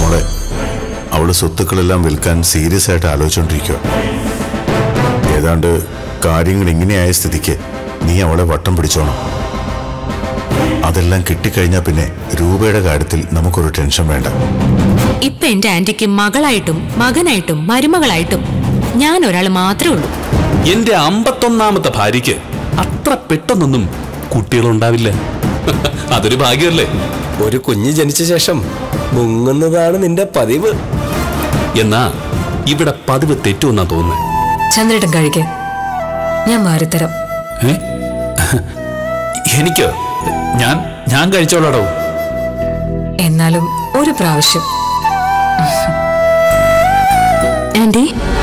മോളെ അവള് സ്വത്തുക്കളെല്ലാം വിൽക്കാൻ സീരിയസ് ആയിട്ട് ആലോചിച്ചോണ്ടിരിക്കുക ഏതാണ്ട് കാര്യങ്ങൾ ഇങ്ങനെയായ സ്ഥിതിക്ക് നീ അവളെ വട്ടം പിടിച്ചോണം അതെല്ലാം കിട്ടിക്കഴിഞ്ഞാൽ പിന്നെ രൂപയുടെ കാര്യത്തിൽ നമുക്കൊരു ടെൻഷൻ വേണ്ട ഇപ്പൊ എന്റെ ആന്റിക്ക് മകളായിട്ടും മകനായിട്ടും മരുമകളായിട്ടും ഞാൻ ഒരാൾ മാത്രമേ ഉള്ളൂ എന്റെ അമ്പത്തൊന്നാമത്തെ ഭാര്യയ്ക്ക് അത്ര പെട്ടെന്നൊന്നും കുട്ടികളുണ്ടാവില്ല അതൊരു ഭാഗ്യമല്ലേ ഒരു കുഞ്ഞ് ജനിച്ച ശേഷം മുങ്ങുന്നതാണ് നിന്റെ പതിവ് എന്നാ ഇവിടെ പതിവ് തെറ്റുമെന്നാ തോന്നുന്നത് ചന്ദ്രേട്ടൻ കഴിക്ക് ഞാൻ മാറിത്തരാം ഏ? എനിക്കോ ഞാൻ ഞാൻ കഴിച്ചോളാടോ എന്നാലും ഒരു പ്രാവശ്യം ആന്റി